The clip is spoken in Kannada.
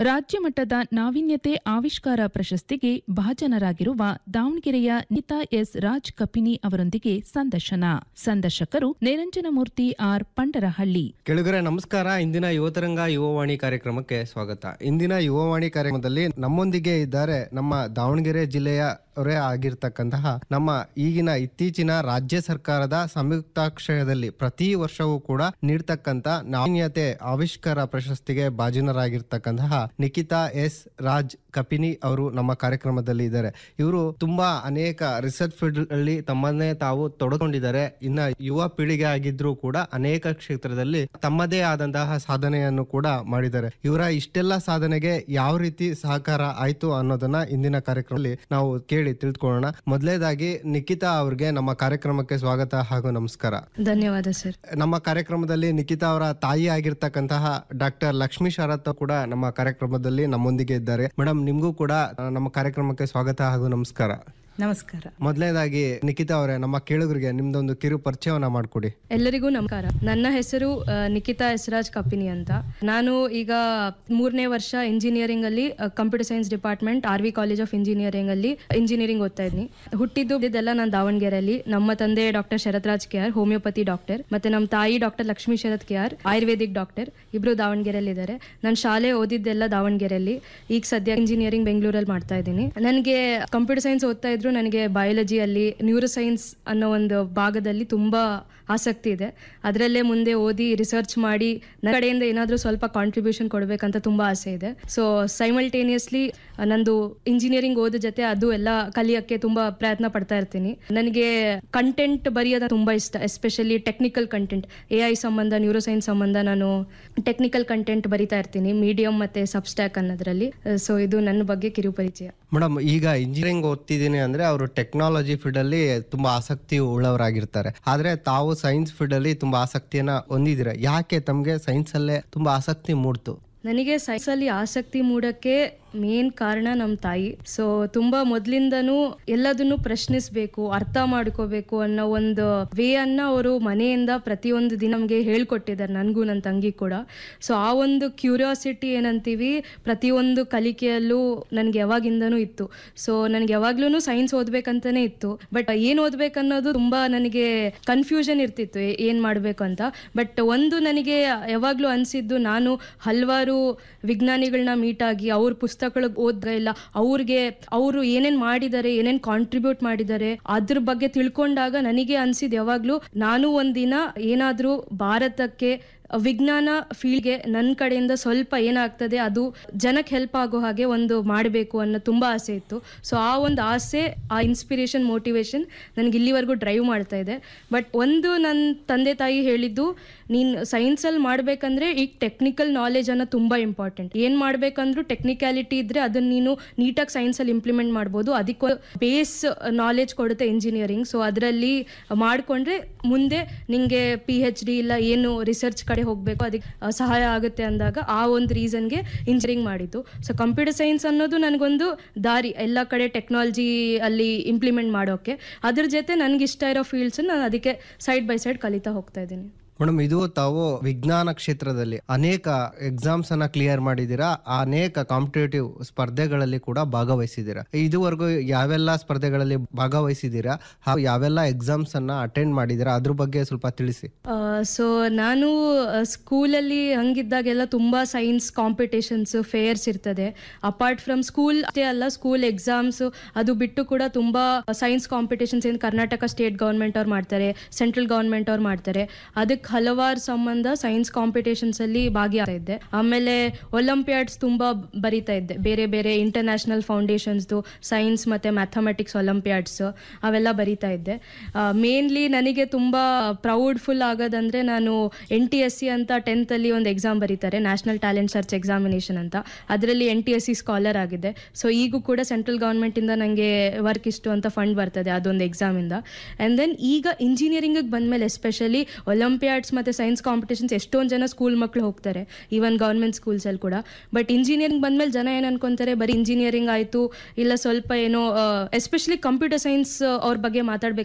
ರಾಜ್ಯ ಮಟ್ಟದ ನಾವೀನ್ಯತೆ ಆವಿಷ್ಕಾರ ಪ್ರಶಸ್ತಿಗೆ ಭಾಜನರಾಗಿರುವ ದಾವಣಗೆರೆಯ ನಿತಾ ಎಸ್ ರಾಜ್ ಕಪಿನಿ ಅವರೊಂದಿಗೆ ಸಂದರ್ಶನ ಸಂದರ್ಶಕರು ನಿರಂಜನಮೂರ್ತಿ ಆರ್ ಪಂಡರಹಳ್ಳಿ ಕೆಳಗರೆ ನಮಸ್ಕಾರ ಇಂದಿನ ಯುವತರಂಗ ಯುವವಾಣಿ ಕಾರ್ಯಕ್ರಮಕ್ಕೆ ಸ್ವಾಗತ ಇಂದಿನ ಯುವವಾಣಿ ಕಾರ್ಯಕ್ರಮದಲ್ಲಿ ನಮ್ಮೊಂದಿಗೆ ಇದ್ದಾರೆ ನಮ್ಮ ದಾವಣಗೆರೆ ಜಿಲ್ಲೆಯ ಅವರೇ ಆಗಿರ್ತಕ್ಕಂತಹ ನಮ್ಮ ಈಗಿನ ಇತ್ತೀಚಿನ ರಾಜ್ಯ ಸರ್ಕಾರದ ಸಂಯುಕ್ತಾಕ್ಷಯದಲ್ಲಿ ಪ್ರತಿ ವರ್ಷವೂ ಕೂಡ ನೀಡ್ತಕ್ಕಂತ ನಾಣ್ಯತೆ ಆವಿಷ್ಕಾರ ಪ್ರಶಸ್ತಿಗೆ ಭಾಜನರಾಗಿರ್ತಕ್ಕಂತಹ ನಿಖಿತಾ ಎಸ್ ರಾಜ್ ಕಪಿನಿ ಅವರು ನಮ್ಮ ಕಾರ್ಯಕ್ರಮದಲ್ಲಿ ಇದ್ದಾರೆ ಇವರು ತುಂಬಾ ಅನೇಕ ರಿಸರ್ಚ್ ಫೀಲ್ಡ್ ಅಲ್ಲಿ ತಮ್ಮನ್ನೇ ತಾವು ತೊಡಕೊಂಡಿದ್ದಾರೆ ಇನ್ನ ಯುವ ಪೀಳಿಗೆ ಆಗಿದ್ರು ಕೂಡ ಅನೇಕ ಕ್ಷೇತ್ರದಲ್ಲಿ ತಮ್ಮದೇ ಆದಂತಹ ಸಾಧನೆಯನ್ನು ಕೂಡ ಮಾಡಿದ್ದಾರೆ ಇವರ ಇಷ್ಟೆಲ್ಲ ಸಾಧನೆಗೆ ಯಾವ ರೀತಿ ಸಹಕಾರ ಆಯ್ತು ಅನ್ನೋದನ್ನ ಇಂದಿನ ಕಾರ್ಯಕ್ರಮದಲ್ಲಿ ನಾವು ಕೇಳಿ ತಿಳ್ಕೊಳ್ಳೋಣ ಮೊದಲೇದಾಗಿ ನಿಖಿತಾ ಅವ್ರಿಗೆ ನಮ್ಮ ಕಾರ್ಯಕ್ರಮಕ್ಕೆ ಸ್ವಾಗತ ಹಾಗೂ ನಮಸ್ಕಾರ ಧನ್ಯವಾದ ಸರ್ ನಮ್ಮ ಕಾರ್ಯಕ್ರಮದಲ್ಲಿ ನಿಖಿತಾ ಅವರ ತಾಯಿ ಆಗಿರ್ತಕ್ಕಂತಹ ಡಾಕ್ಟರ್ ಲಕ್ಷ್ಮೀ ಶರತ್ ಕೂಡ ನಮ್ಮ ಕಾರ್ಯಕ್ರಮದಲ್ಲಿ ನಮ್ಮೊಂದಿಗೆ ಇದ್ದಾರೆ ಮೇಡಮ್ ನಿಮ್ಗೂ ಕೂಡ ಆ, ನಮ್ಮ ಕಾರ್ಯಕ್ರಮಕ್ಕೆ ಸ್ವಾಗತ ಹಾಗೂ ನಮಸ್ಕಾರ ನಮಸ್ಕಾರ ಮೊದಲನೇದಾಗಿ ನಿಖಿತಾ ಅವರೇ ನಮ್ಮ ಕೇಳುಗರಿಗೆ ನಿಮ್ದೊಂದು ಕಿರು ಪರಿಚಯವನ್ನ ಮಾಡಿಕೊಡಿ ಎಲ್ಲರಿಗೂ ನಮಸ್ಕಾರ ನನ್ನ ಹೆಸರು ಆ, ನಿಖಿತಾ ಎಸ್ರಾಜ್ ಕಪಿನಿ ಅಂತ ನಾನು ಈಗ ಮೂರನೇ ವರ್ಷ ಇಂಜಿನಿಯರಿಂಗ್ ಅಲ್ಲಿ computer science department R V college of engineering ಅಲ್ಲಿ ಇಂಜಿನಿಯರಿಂಗ್ ಓದ್ತಾ ಇದ್ದೀನಿ ಹುಟ್ಟಿದ್ದು ಇದೆಲ್ಲ ನಾನು ದಾವಣಗೆರೆಯಲ್ಲಿ ನಮ್ಮ ತಂದೆ doctor Sharathraj K R homeopathy doctor ಮತ್ತೆ ನಮ್ಮ ತಾಯಿ doctor Lakshmi Sharath K R Ayurvedic doctor ಇಬ್ರು ದಾವಣಗೆರೆಯಲ್ಲಿ ಇದ್ದಾರೆ ನಾನು ಶಾಲೆ ಓದಿದ್ದೆಲ್ಲ ದಾವಣಗೆರೆಯಲ್ಲಿ ಈಗ ಸದ್ಯ ಇಂಜಿನಿಯರಿಂಗ್ ಬೆಂಗಳೂರಲ್ಲಿ ಮಾಡ್ತಾ ಇದ್ದೀನಿ ನನಗೆ ಕಂಪ್ಯೂಟರ್ ಸೈನ್ಸ್ ಓದ್ತಾ ಇದ್ರು ನನಗೆ ಬಯಾಲಜಿಯಲ್ಲಿ ನ್ಯೂರೋ ಸೈನ್ಸ್ ಅನ್ನೋ ಒಂದು ಭಾಗದಲ್ಲಿ ತುಂಬಾ ಆಸಕ್ತಿ ಇದೆ ಅದರಲ್ಲೇ ಮುಂದೆ ಓದಿ ರಿಸರ್ಚ್ ಮಾಡಿ ನನ್ನ ಕಡೆಯಿಂದ ಏನಾದರೂ ಸ್ವಲ್ಪ ಕಾಂಟ್ರಿಬ್ಯೂಷನ್ ಕೊಡಬೇಕಂತ ತುಂಬಾ ಆಸೆ ಇದೆ ಸೊ ಸೈಮಲ್ಟೇನಿಯಸ್ಲಿ ನಂದು ಇಂಜಿನಿಯರಿಂಗ್ ಓದ ಜೊತೆ ಅದು ಎಲ್ಲ ಕಲಿಯೋಕ್ಕೆ ತುಂಬಾ ಪ್ರಯತ್ನ ಪಡ್ತಾ ಇರ್ತೀನಿ ನನಗೆ ಕಂಟೆಂಟ್ ಬರೆಯೋದು ತುಂಬಾ ಇಷ್ಟ especially technical content A I ಸಂಬಂಧ ನ್ಯೂರೋ ಸೈನ್ಸ್ ಸಂಬಂಧ ನಾನು ಟೆಕ್ನಿಕಲ್ ಕಂಟೆಂಟ್ ಬರಿತಾ ಇರ್ತೀನಿ ಮೀಡಿಯಂ ಮತ್ತೆ ಸಬ್ಸ್ಟ್ಯಾಕ್ ಅನ್ನೋದ್ರಲ್ಲಿ ಸೊ ಇದು ನನ್ನ ಬಗ್ಗೆ ಕಿರು ಪರಿಚಯ ಮೇಡಮ್ ಈಗ ಇಂಜಿನಿಯರಿಂಗ್ ಓದ್ತಿದ್ದೀನಿ ಅಂದ್ರೆ ಅವರು ಟೆಕ್ನಾಲಜಿ ಫೀಲ್ಡ್ ಅಲ್ಲಿ ತುಂಬಾ ಆಸಕ್ತಿ ಉಳ್ಳವರಾಗಿರ್ತಾರೆ ಆದ್ರೆ ತಾವು ಸೈನ್ಸ್ ಫೀಲ್ಡ್ ಅಲ್ಲಿ ತುಂಬಾ ಆಸಕ್ತಿಯನ್ನ ಹೊಂದಿದ್ದೀರಾ ಯಾಕೆ ತಮ್ಗೆ ಸೈನ್ಸ್ ಅಲ್ಲೇ ತುಂಬಾ ಆಸಕ್ತಿ ಮೂಡ್ತು ನನಗೆ ಸೈನ್ಸ್ ಅಲ್ಲಿ ಆಸಕ್ತಿ ಮೂಡಕ್ಕೆ ಮೇನ್ ಕಾರಣ ನಮ್ಮ ತಾಯಿ ಸೊ ತುಂಬಾ ಮೊದ್ಲಿಂದನೂ ಎಲ್ಲದನ್ನು ಪ್ರಶ್ನಿಸ್ಬೇಕು ಅರ್ಥ ಮಾಡ್ಕೋಬೇಕು ಅನ್ನೋ ಒಂದು ವೇ ಅನ್ನ ಅವರು ಮನೆಯಿಂದ ಪ್ರತಿಯೊಂದು ದಿನ ನಮಗೆ ಹೇಳ್ಕೊಟ್ಟಿದ್ದಾರೆ ನನಗೂ ನನ್ನ ತಂಗಿ ಕೂಡ ಸೊ ಆ ಒಂದು ಕ್ಯೂರಿಯಾಸಿಟಿ ಏನಂತೀವಿ ಪ್ರತಿಯೊಂದು ಕಲಿಕೆಯಲ್ಲೂ ನನಗೆ ಯಾವಾಗಿಂದನೂ ಇತ್ತು ಸೊ ನನಗೆ ಯಾವಾಗ್ಲೂ ಸೈನ್ಸ್ ಓದ್ಬೇಕಂತಾನೆ ಇತ್ತು ಬಟ್ ಏನ್ ಓದ್ಬೇಕನ್ನೋದು ತುಂಬಾ ನನಗೆ ಕನ್ಫ್ಯೂಷನ್ ಇರ್ತಿತ್ತು ಏ- ಏನ್ ಮಾಡ್ಬೇಕು ಅಂತ ಬಟ್ ಒಂದು ನನಗೆ ಯಾವಾಗ್ಲೂ ಅನ್ಸಿದ್ದು ನಾನು ಹಲವಾರು ವಿಜ್ಞಾನಿಗಳನ್ನ ಮೀಟ್ ಆಗಿ ಅವ್ರ ಪುಸ್ತಕಗಳು ಓದ್ದ ಇಲ್ಲ ಅವ್ರಿಗೆ ಅವರು ಏನೇನ್ ಮಾಡಿದ್ದಾರೆ ಏನೇನ್ ಕಾಂಟ್ರಿಬ್ಯೂಟ್ ಮಾಡಿದ್ದಾರೆ ಅದ್ರ ಬಗ್ಗೆ ತಿಳ್ಕೊಂಡಾಗ ನನಗೆ ಅನ್ಸಿದ್ ಯಾವಾಗ್ಲೂ ನಾನು ಒಂದಿನ ಏನಾದ್ರೂ ಭಾರತಕ್ಕೆ ವಿಜ್ಞಾನ ಫೀಲ್ಡ್ಗೆ ನನ್ನ ಕಡೆಯಿಂದ ಸ್ವಲ್ಪ ಏನಾಗ್ತದೆ ಅದು ಜನಕ್ಕೆ ಹೆಲ್ಪ್ ಆಗೋ ಹಾಗೆ ಒಂದು ಮಾಡಬೇಕು ಅನ್ನೋ ತುಂಬ ಆಸೆ ಇತ್ತು ಸೊ ಆ ಒಂದು ಆಸೆ ಆ ಇನ್ಸ್ಪಿರೇಷನ್ ಮೋಟಿವೇಶನ್ ನನಗೆ ಇಲ್ಲಿವರೆಗೂ ಡ್ರೈವ್ ಮಾಡ್ತಾ ಇದೆ ಬಟ್ ಒಂದು ನನ್ನ ತಂದೆ ತಾಯಿ ಹೇಳಿದ್ದು ನೀನು ಸೈನ್ಸಲ್ಲಿ ಮಾಡಬೇಕಂದ್ರೆ ಈಗ ಟೆಕ್ನಿಕಲ್ ನಾಲೆಜ್ ಅನ್ನೋ ತುಂಬ ಇಂಪಾರ್ಟೆಂಟ್ ಏನು ಮಾಡಬೇಕಂದ್ರೂ ಟೆಕ್ನಿಕ್ಯಾಲಿಟಿ ಇದ್ದರೆ ಅದನ್ನು ನೀನು ನೀಟಾಗಿ ಸೈನ್ಸಲ್ಲಿ ಇಂಪ್ಲಿಮೆಂಟ್ ಮಾಡ್ಬೋದು ಅದಕ್ಕೆ ಬೇಸ್ ನಾಲೆಜ್ ಕೊಡುತ್ತೆ ಇಂಜಿನಿಯರಿಂಗ್ ಸೊ ಅದರಲ್ಲಿ ಮಾಡಿಕೊಂಡ್ರೆ ಮುಂದೆ ನಿಮಗೆ ಪಿ ಎಚ್ ಡಿ ಇಲ್ಲ ಏನು ರಿಸರ್ಚ್ ಕಡೆ ಹೋಗಬೇಕು ಅದಕ್ಕೆ ಆ, ಸಹಾಯ ಆಗುತ್ತೆ ಅಂದಾಗ ಆ ಒಂದು ರೀಸನ್ಗೆ ಇಂಜಿನಿಯರಿಂಗ್ ಮಾಡಿದ್ದು ಸೊ ಕಂಪ್ಯೂಟರ್ ಸೈನ್ಸ್ ಅನ್ನೋದು ನನಗೊಂದು ದಾರಿ ಎಲ್ಲ ಕಡೆ ಟೆಕ್ನಾಲಜಿ ಅಲ್ಲಿ ಇಂಪ್ಲಿಮೆಂಟ್ ಮಾಡೋಕ್ಕೆ ಅದ್ರ ಜೊತೆ ನನಗೆ ಇಷ್ಟ ಇರೋ ಫೀಲ್ಡ್ಸ್ ನಾನು ಅದಕ್ಕೆ ಸೈಡ್ ಬೈ ಸೈಡ್ ಕಲಿತಾ ಹೋಗ್ತಾ ಇದ್ದೀನಿ ಮೇಡಮ್ ಇದು ತಾವು ವಿಜ್ಞಾನ ಕ್ಷೇತ್ರದಲ್ಲಿ ಅನೇಕ ಎಕ್ಸಾಮ್ಸ್ ಅನ್ನ ಕ್ಲಿಯರ್ ಮಾಡಿದ್ದೀರಾ ಅನೇಕ ಕಾಂಪಿಟೇಟಿವ್ ಸ್ಪರ್ಧೆಗಳಲ್ಲಿ ಕೂಡ ಭಾಗವಹಿಸಿದ್ದೀರಾ ಇದುವರೆಗೂ ಯಾವೆಲ್ಲ ಸ್ಪರ್ಧೆಗಳಲ್ಲಿ ಭಾಗವಹಿಸಿದ್ದೀರಾ ಹಾಗೂ ಯಾವೆಲ್ಲ ಎಕ್ಸಾಮ್ಸ್ ಅನ್ನ ಅಟೆಂಡ್ ಮಾಡಿದ್ದೀರಾ ಅದ್ರ ಬಗ್ಗೆ ಸ್ವಲ್ಪ ತಿಳಿಸಿ ಸೊ ನಾನು ಸ್ಕೂಲಲ್ಲಿ ಹಂಗಿದ್ದಾಗೆಲ್ಲ ತುಂಬ ಸೈನ್ಸ್ ಕಾಂಪಿಟೇಷನ್ಸ್ ಫೇರ್ಸ್ ಇರ್ತದೆ ಅಪಾರ್ಟ್ ಫ್ರಮ್ ಸ್ಕೂಲ್ ಅಷ್ಟೇ ಅಲ್ಲ ಸ್ಕೂಲ್ ಎಕ್ಸಾಮ್ಸ್ ಅದು ಬಿಟ್ಟು ಕೂಡ ತುಂಬ ಸೈನ್ಸ್ ಕಾಂಪಿಟೇಷನ್ಸ್ ಏನು ಕರ್ನಾಟಕ ಸ್ಟೇಟ್ ಗೌರ್ಮೆಂಟ್ ಅವ್ರು ಮಾಡ್ತಾರೆ ಸೆಂಟ್ರಲ್ ಗೌರ್ಮೆಂಟ್ ಅವ್ರು ಮಾಡ್ತಾರೆ ಅದಕ್ಕೆ ಹಲವಾರು ಸಂಬಂಧ ಸೈನ್ಸ್ ಕಾಂಪಿಟೇಷನ್ಸ್ ಅಲ್ಲಿ ಭಾಗಿಯಾಗ್ತಾ ಇದ್ದೆ ಆಮೇಲೆ ಒಲಿಂಪಿಯಾಡ್ಸ್ ತುಂಬಾ ಬರಿತಾ ಇದ್ದೆ ಬೇರೆ ಬೇರೆ ಇಂಟರ್ನ್ಯಾಷನಲ್ ಫೌಂಡೇಶನ್ಸ್ದು ಸೈನ್ಸ್ ಮತ್ತೆ ಮ್ಯಾಥಮೆಟಿಕ್ಸ್ ಒಲಿಂಪಿಯಾಡ್ಸ್ ಅವೆಲ್ಲ ಬರಿತಾ ಇದ್ದೆ ಮೇನ್ಲಿ ನನಗೆ ತುಂಬಾ ಪ್ರೌಡ್ಫುಲ್ ಆಗೋದಂದ್ರೆ ನಾನು ಎನ್ ಟಿ ಎಸ್ ಸಿ ಅಂತ ಟೆಂತ್ ಅಲ್ಲಿ ಒಂದು ಎಕ್ಸಾಮ್ ಬರೀತಾರೆ ನ್ಯಾಷನಲ್ ಟ್ಯಾಲೆಂಟ್ ಸರ್ಚ್ ಎಕ್ಸಾಮಿನೇಷನ್ ಅಂತ ಅದರಲ್ಲಿ N T S C scholar ಆಗಿದೆ ಸೊ ಈಗೂ ಕೂಡ ಸೆಂಟ್ರಲ್ ಗೌರ್ಮೆಂಟ್ ಇಂದ ನನಗೆ ವರ್ಕ್ ಇಷ್ಟು ಅಂತ ಫಂಡ್ ಬರ್ತದೆ ಅದೊಂದು ಎಕ್ಸಾಮ್ ಇಂದ ಅಂಡ್ ದೆನ್ ಈಗ ಇಂಜಿನಿಯರಿಂಗ್ ಬಂದ್ಮೇಲೆ ಎಸ್ಪೆಷಲಿ ಒಲಿಂಪಿಯಾಡ್ಸ್ ಮತ್ತೆ ಸೈನ್ಸ್ ಕಾಂಪಿಟೇಷನ್ಸ್ ಎಷ್ಟೊಂದು ಜನ ಸ್ಕೂಲ್ ಮಕ್ಕಳು ಹೋಗ್ತಾರೆ ಈವನ್ ಗೌರ್ಮೆಂಟ್ ಸ್ಕೂಲ್ಸ್ ಅಲ್ಲಿ ಕೂಡ ಬಟ್ ಇಂಜಿನಿಯರಿಂಗ್ ಬಂದ್ಮೇಲೆ ಜನ ಏನ್ ಅನ್ಕೊಂತಾರೆ ಬರೀ ಇಂಜಿನಿಯರಿಂಗ್ ಆಯ್ತು ಇಲ್ಲ ಸ್ವಲ್ಪ ಏನೋ ಎಸ್ಪೆಷಲಿ ಕಂಪ್ಯೂಟರ್ ಸೈನ್ಸ್ ಅವ್ರ ಬಗ್ಗೆ ಮಾತಾಡ್ಬೇಕು